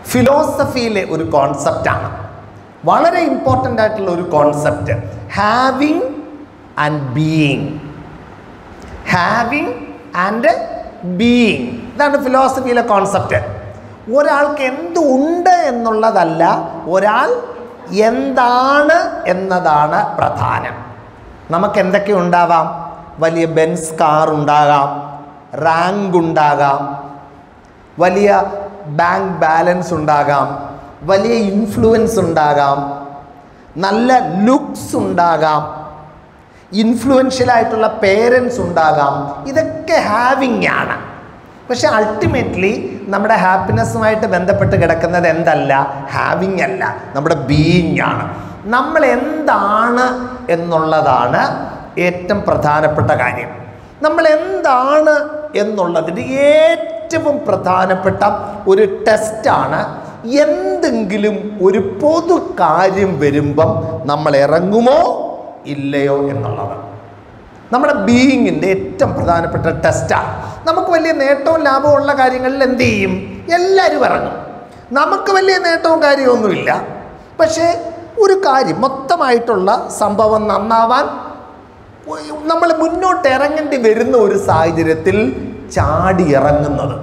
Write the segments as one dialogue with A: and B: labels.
A: ഫിലോസഫിയിലെ ഒരു കോൺസെപ്റ്റാണ് വളരെ ഇമ്പോർട്ടൻ്റ് ആയിട്ടുള്ള ഒരു concept having and being having and being ഇതാണ് ഫിലോസഫിയിലെ കോൺസെപ്റ്റ് ഒരാൾക്ക് എന്ത് ഉണ്ട് എന്നുള്ളതല്ല ഒരാൾ എന്താണ് എന്നതാണ് പ്രധാനം നമുക്ക് എന്തൊക്കെ ഉണ്ടാവാം വലിയ ബെൻസ് കാർ ഉണ്ടാകാം റാങ്ക് ഉണ്ടാകാം വലിയ ബാങ്ക് ബാലൻസ് ഉണ്ടാകാം വലിയ ഇൻഫ്ലുവൻസ് ഉണ്ടാകാം നല്ല ലുക്സ് ഉണ്ടാകാം ഇൻഫ്ലുവൻഷ്യൽ ആയിട്ടുള്ള പേരൻസ് ഉണ്ടാകാം ഇതൊക്കെ ഹാവിങ് ആണ് പക്ഷെ അൾട്ടിമേറ്റ്ലി നമ്മുടെ ഹാപ്പിനെസ്സുമായിട്ട് ബന്ധപ്പെട്ട് കിടക്കുന്നത് എന്തല്ല ഹാവിങ് അല്ല നമ്മുടെ ബീയിങ് ആണ് നമ്മൾ എന്താണ് എന്നുള്ളതാണ് ഏറ്റവും പ്രധാനപ്പെട്ട കാര്യം നമ്മൾ എന്താണ് എന്നുള്ളതിന് ഏറ്റവും പ്രധാനപ്പെട്ട ഒരു ടെസ്റ്റാണ് എന്തെങ്കിലും ഒരു പൊതു കാര്യം വരുമ്പം നമ്മൾ ഇറങ്ങുമോ ഇല്ലയോ എന്നുള്ളത് നമ്മുടെ ബീയിങ്ങിൻ്റെ ഏറ്റവും പ്രധാനപ്പെട്ട ടെസ്റ്റാണ് നമുക്ക് വലിയ നേട്ടവും ലാഭവും ഉള്ള കാര്യങ്ങളിൽ എന്ത് ചെയ്യും എല്ലാവരും ഇറങ്ങും നമുക്ക് വലിയ നേട്ടവും കാര്യമൊന്നുമില്ല പക്ഷേ ഒരു കാര്യം മൊത്തമായിട്ടുള്ള സംഭവം നന്നാവാൻ നമ്മൾ മുന്നോട്ട് ഇറങ്ങേണ്ടി വരുന്ന ഒരു സാഹചര്യത്തിൽ ചാടി ഇറങ്ങുന്നത്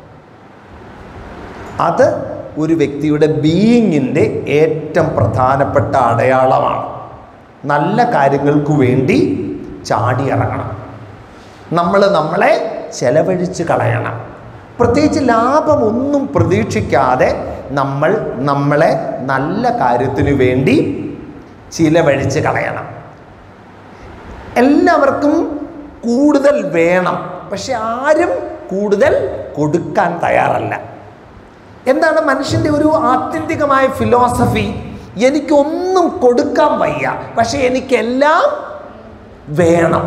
A: അത് ഒരു വ്യക്തിയുടെ ബീയിങ്ങിൻ്റെ ഏറ്റവും പ്രധാനപ്പെട്ട അടയാളമാണ് നല്ല കാര്യങ്ങൾക്ക് വേണ്ടി ചാടി ഇറങ്ങണം നമ്മൾ നമ്മളെ ചെലവഴിച്ച് കളയണം പ്രത്യേകിച്ച് ലാഭമൊന്നും പ്രതീക്ഷിക്കാതെ നമ്മൾ നമ്മളെ നല്ല കാര്യത്തിനു വേണ്ടി ചിലവഴിച്ച് കളയണം എല്ലാവർക്കും കൂടുതൽ വേണം പക്ഷെ ആരും കൂടുതൽ കൊടുക്കാൻ തയ്യാറല്ല എന്താണ് മനുഷ്യൻ്റെ ഒരു ആത്യന്തികമായ ഫിലോസഫി എനിക്കൊന്നും കൊടുക്കാൻ വയ്യ പക്ഷെ എനിക്കെല്ലാം വേണം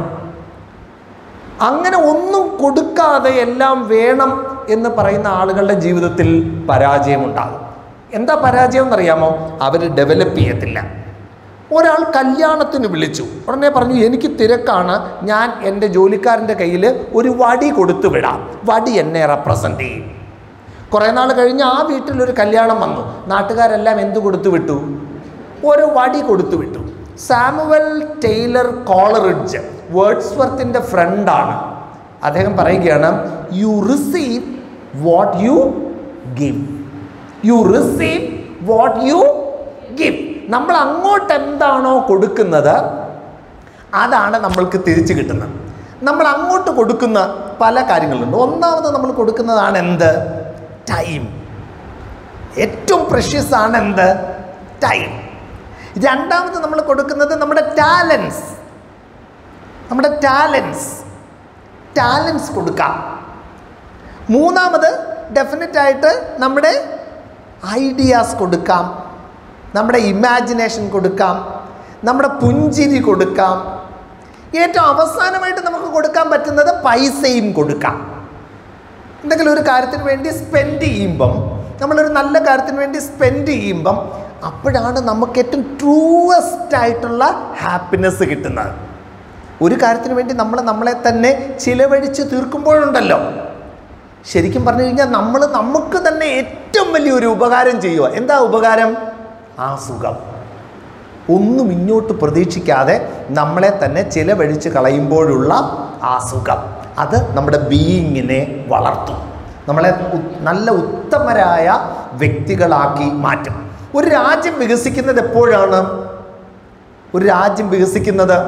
A: അങ്ങനെ ഒന്നും കൊടുക്കാതെ എല്ലാം വേണം എന്ന് പറയുന്ന ആളുകളുടെ ജീവിതത്തിൽ പരാജയമുണ്ടാകും എന്താ പരാജയം എന്നറിയാമോ അവർ ഡെവലപ്പ് ചെയ്യത്തില്ല ഒരാൾ കല്യാണത്തിന് വിളിച്ചു ഉടനെ പറഞ്ഞു എനിക്ക് തിരക്കാണ് ഞാൻ എൻ്റെ ജോലിക്കാരൻ്റെ കയ്യിൽ ഒരു വടി കൊടുത്തു വിടാം വടി എന്നെ റെപ്രസെൻ്റ് ചെയ്യും കുറേ നാൾ കഴിഞ്ഞ് ആ വീട്ടിലൊരു കല്യാണം വന്നു നാട്ടുകാരെല്ലാം എന്ത് കൊടുത്തു വിട്ടു ഒരു വടി കൊടുത്തു വിട്ടു സാമുവൽ ടൈലർ കോളറിഡ്ജ് വേർഡ്സ്വർത്തിൻ്റെ ഫ്രണ്ടാണ് അദ്ദേഹം പറയുകയാണ് you receive what you give you receive what you give നമ്മൾ അങ്ങോട്ട് എന്താണോ കൊടുക്കുന്നത് അതാണ് നമ്മൾക്ക് തിരിച്ചു കിട്ടുന്നത് നമ്മൾ അങ്ങോട്ട് കൊടുക്കുന്ന പല കാര്യങ്ങളുണ്ട് ഒന്നാമത് നമ്മൾ കൊടുക്കുന്നതാണ് എന്ത് ടൈം ഏറ്റവും പ്രഷ്യസ് ആണ് എന്ത് ടൈം രണ്ടാമത് നമ്മൾ കൊടുക്കുന്നത് നമ്മുടെ ടാലൻസ് നമ്മുടെ ടാലൻസ് ടാലൻസ് കൊടുക്കാം മൂന്നാമത് ഡെഫിനറ്റ് ആയിട്ട് നമ്മുടെ ഐഡിയാസ് കൊടുക്കാം നമ്മുടെ ഇമാജിനേഷൻ കൊടുക്കാം നമ്മുടെ പുഞ്ചിരി കൊടുക്കാം ഏറ്റവും അവസാനമായിട്ട് നമുക്ക് കൊടുക്കാൻ പറ്റുന്നത് പൈസയും കൊടുക്കാം എന്തെങ്കിലും ഒരു കാര്യത്തിന് വേണ്ടി സ്പെൻഡ് ചെയ്യുമ്പം നമ്മളൊരു നല്ല കാര്യത്തിന് വേണ്ടി സ്പെൻഡ് ചെയ്യുമ്പം അപ്പോഴാണ് നമുക്ക് ഏറ്റവും ട്രൂവസ്റ്റ് ആയിട്ടുള്ള ഹാപ്പിനെസ് കിട്ടുന്നത് ഒരു കാര്യത്തിന് വേണ്ടി നമ്മൾ നമ്മളെ തന്നെ ചിലവഴിച്ച് തീർക്കുമ്പോഴുണ്ടല്ലോ ശരിക്കും പറഞ്ഞു കഴിഞ്ഞാൽ നമ്മൾ നമുക്ക് തന്നെ ഏറ്റവും വലിയൊരു ഉപകാരം ചെയ്യുക എന്താ ഉപകാരം ആ സുഖം ഒന്നും ഇങ്ങോട്ട് പ്രതീക്ഷിക്കാതെ നമ്മളെ തന്നെ ചിലവഴിച്ച് കളയുമ്പോഴുള്ള ആ സുഖം അത് നമ്മുടെ ബീയിങ്ങിനെ വളർത്തും നമ്മളെ ഉ- നല്ല ഉത്തമരായ വ്യക്തികളാക്കി മാറ്റും ഒരു രാജ്യം വികസിക്കുന്നത് എപ്പോഴാണ് ഒരു രാജ്യം വികസിക്കുന്നത്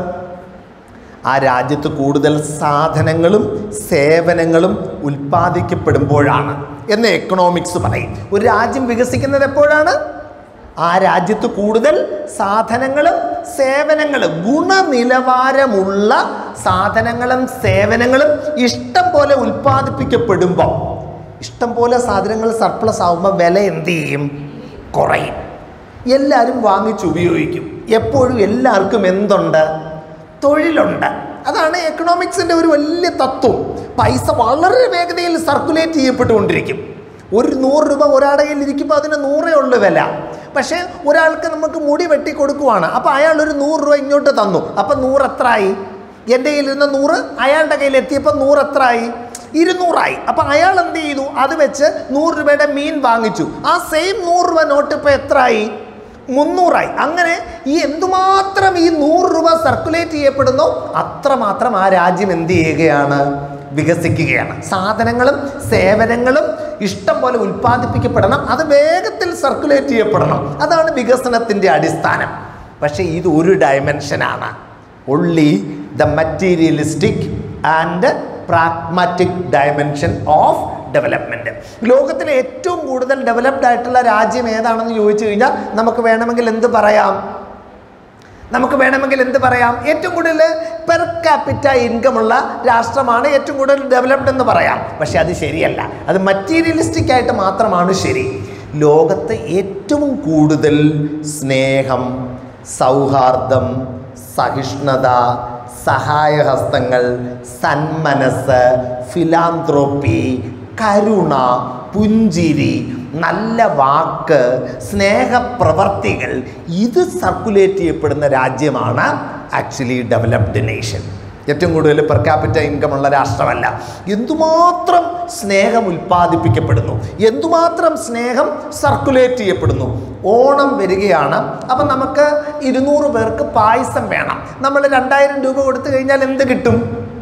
A: ആ രാജ്യത്ത് കൂടുതൽ സാധനങ്ങളും സേവനങ്ങളും ഉൽപ്പാദിക്കപ്പെടുമ്പോഴാണ് എന്ന് എക്കണോമിക്സ് പറയും ഒരു രാജ്യം വികസിക്കുന്നത് എപ്പോഴാണ് ആ രാജ്യത്ത് കൂടുതൽ സാധനങ്ങളും സേവനങ്ങളും ഗുണനിലവാരമുള്ള സാധനങ്ങളും സേവനങ്ങളും ഇഷ്ടം പോലെ ഉൽപ്പാദിപ്പിക്കപ്പെടുമ്പോൾ ഇഷ്ടം പോലെ സാധനങ്ങൾ സർപ്ലസ് ആകുമ്പോൾ വില എന്ത് ചെയ്യും കുറയും എല്ലാവരും വാങ്ങിച്ചുപയോഗിക്കും എപ്പോഴും എല്ലാവർക്കും എന്തുണ്ട് തൊഴിലുണ്ട് അതാണ് എക്കണോമിക്സിൻ്റെ ഒരു വലിയ തത്വം പൈസ വളരെ വേഗതയിൽ സർക്കുലേറ്റ് ചെയ്യപ്പെട്ടുകൊണ്ടിരിക്കും ഒരു നൂറ് രൂപ ഒരാളുടെ കയ്യിൽ ഇരിക്കുമ്പോൾ അതിന് നൂറേ ഉള്ളു വില പക്ഷേ ഒരാൾക്ക് നമുക്ക് മുടി വെട്ടി കൊടുക്കുവാണ് അപ്പോൾ അയാൾ ഒരു നൂറ് രൂപ ഇങ്ങോട്ട് തന്നു അപ്പം നൂറ് എത്രയായി എൻ്റെ കയ്യിൽ ഇരുന്ന നൂറ് അയാളുടെ കയ്യിൽ എത്തിയപ്പോൾ നൂറ് എത്രയായി ഇരുന്നൂറായി അപ്പം അയാൾ എന്ത് ചെയ്തു അത് വെച്ച് നൂറ് രൂപയുടെ മീൻ വാങ്ങിച്ചു ആ സെയിം നൂറ് രൂപ നോട്ട് ഇപ്പോൾ എത്രയായി മുന്നൂറായി അങ്ങനെ ഈ എന്തുമാത്രം ഈ നൂറ് രൂപ സർക്കുലേറ്റ് ചെയ്യപ്പെടുന്നോ അത്രമാത്രം ആ രാജ്യം എന്ത് ചെയ്യുകയാണ് വികസിക്കുകയാണ് സാധനങ്ങളും സേവനങ്ങളും ഇഷ്ടം പോലെ ഉൽപ്പാദിപ്പിക്കപ്പെടണം അത് വേഗത്തിൽ സർക്കുലേറ്റ് ചെയ്യപ്പെടണം അതാണ് വികസനത്തിൻ്റെ അടിസ്ഥാനം പക്ഷേ ഇത് ഒരു ഡയമെൻഷനാണ് only the materialistic and pragmatic dimension of development ലോകത്തിലെ ഏറ്റവും കൂടുതൽ ഡെവലപ്ഡ് ആയിട്ടുള്ള രാജ്യം ഏതാണെന്ന് ചോദിച്ചു കഴിഞ്ഞാൽ നമുക്ക് വേണമെങ്കിൽ എന്ത് പറയാം നമുക്ക് വേണമെങ്കിൽ എന്ത് പറയാം ഏറ്റവും കൂടുതൽ പെർ ക്യാപിറ്റ ഇൻകം ഉള്ള രാഷ്ട്രമാണ് ഏറ്റവും കൂടുതൽ ഡെവലപ്ഡ് എന്ന് പറയാം പക്ഷെ അത് ശരിയല്ല അത് മറ്റീരിയലിസ്റ്റിക് ആയിട്ട് മാത്രമാണ് ശരി ലോകത്ത് ഏറ്റവും കൂടുതൽ സ്നേഹം സൗഹാർദ്ദം സഹിഷ്ണുത സഹായഹസ്തങ്ങൾ സന്മനസ് ഫിലാന്ത്രോപ്പി കരുണ പുഞ്ചിരി നല്ല വാക്ക് സ്നേഹപ്രവർത്തികൾ ഇത് സർക്കുലേറ്റ് ചെയ്യപ്പെടുന്ന രാജ്യമാണ് ആക്ച്വലി ഡെവലപ്ഡ് നേഷൻ ഏറ്റവും കൂടുതൽ പെർ ക്യാപിറ്റ ഇൻകം ഉള്ള രാഷ്ട്രമല്ല എന്തുമാത്രം സ്നേഹം ഉൽപ്പാദിപ്പിക്കപ്പെടുന്നു എന്തുമാത്രം സ്നേഹം സർക്കുലേറ്റ് ചെയ്യപ്പെടുന്നു ഓണം വരികയാണ് അപ്പം നമുക്ക് ഇരുന്നൂറ് പേർക്ക് പായസം വേണം നമ്മൾ രണ്ടായിരം രൂപ കൊടുത്തു കഴിഞ്ഞാൽ എന്ത് കിട്ടും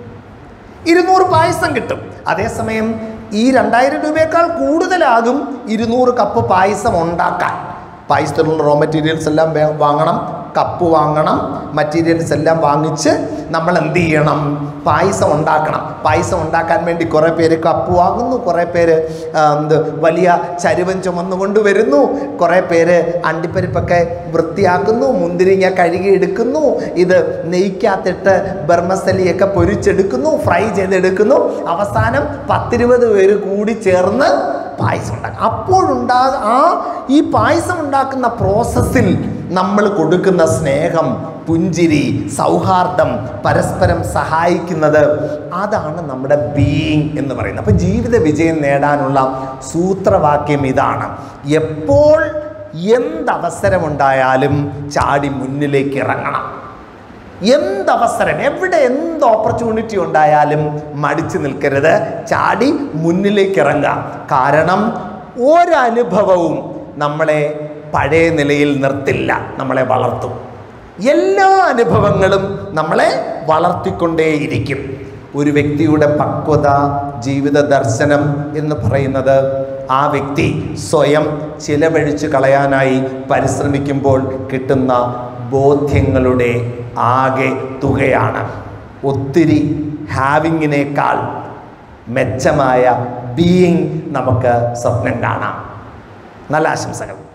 A: ഇരുന്നൂറ് പായസം കിട്ടും അതേസമയം ഈ രണ്ടായിരം രൂപയേക്കാൾ കൂടുതലാകും ഇരുന്നൂറ് കപ്പ് പായസം ഉണ്ടാക്കാൻ പായസത്തിലുള്ള റോ മെറ്റീരിയൽസ് എല്ലാം വേ- വാങ്ങണം കപ്പ് വാങ്ങണം മെറ്റീരിയൽസ് എല്ലാം വാങ്ങിച്ച് നമ്മൾ എന്ത് ചെയ്യണം പായസം ഉണ്ടാക്കണം പായസം ഉണ്ടാക്കാൻ വേണ്ടി കുറേ പേര് കപ്പ് വാങ്ങുന്നു കുറേ പേര് ആ, എന്ത് വലിയ ചരുവൻ ചുമന്നുകൊണ്ട് വരുന്നു കുറേ പേര് അണ്ടിപ്പരിപ്പൊക്കെ വൃത്തിയാക്കുന്നു മുന്തിരിങ്ങ കഴുകിയെടുക്കുന്നു ഇത് നെയ്ക്കകത്തിട്ട് ബർമസലിയൊക്കെ പൊരിച്ചെടുക്കുന്നു ഫ്രൈ ചെയ്തെടുക്കുന്നു അവസാനം പത്തിരുപത് പേര് കൂടി ചേർന്ന് പായസം ഉണ്ടാക്കും അപ്പോഴുണ്ടാ ആ ഈ പായസം ഉണ്ടാക്കുന്ന പ്രോസസ്സിൽ നമ്മൾ കൊടുക്കുന്ന സ്നേഹം പുഞ്ചിരി സൗഹാർദ്ദം പരസ്പരം സഹായിക്കുന്നത് അതാണ് നമ്മുടെ ബീയിങ് എന്ന് പറയുന്നത് അപ്പം ജീവിത വിജയം നേടാനുള്ള സൂത്രവാക്യം ഇതാണ് എപ്പോൾ എന്തവസരമുണ്ടായാലും ചാടി മുന്നിലേക്ക് ഇറങ്ങണം എന്തവസരം എവിടെ എന്ത് ഓപ്പർച്യൂണിറ്റി ഉണ്ടായാലും മടിച്ചു നിൽക്കരുത് ചാടി മുന്നിലേക്ക് ഇറങ്ങുക കാരണം ഒരനുഭവവും നമ്മളെ പഴയ നിലയിൽ നിർത്തില്ല നമ്മളെ വളർത്തും എല്ലാ അനുഭവങ്ങളും നമ്മളെ വളർത്തിക്കൊണ്ടേയിരിക്കും ഒരു വ്യക്തിയുടെ പക്വത ജീവിത ദർശനം എന്ന് പറയുന്നത് ആ വ്യക്തി സ്വയം ചിലവഴിച്ച് കളയാനായി പരിശ്രമിക്കുമ്പോൾ കിട്ടുന്ന ബോധ്യങ്ങളുടെ ആകെ തുകയാണ് ഒത്തിരി ഹാവിങ്ങിനേക്കാൾ മെച്ചമായ ബീയിങ് നമുക്ക് സ്വപ്നം കാണാം നല്ല ആശംസകൾ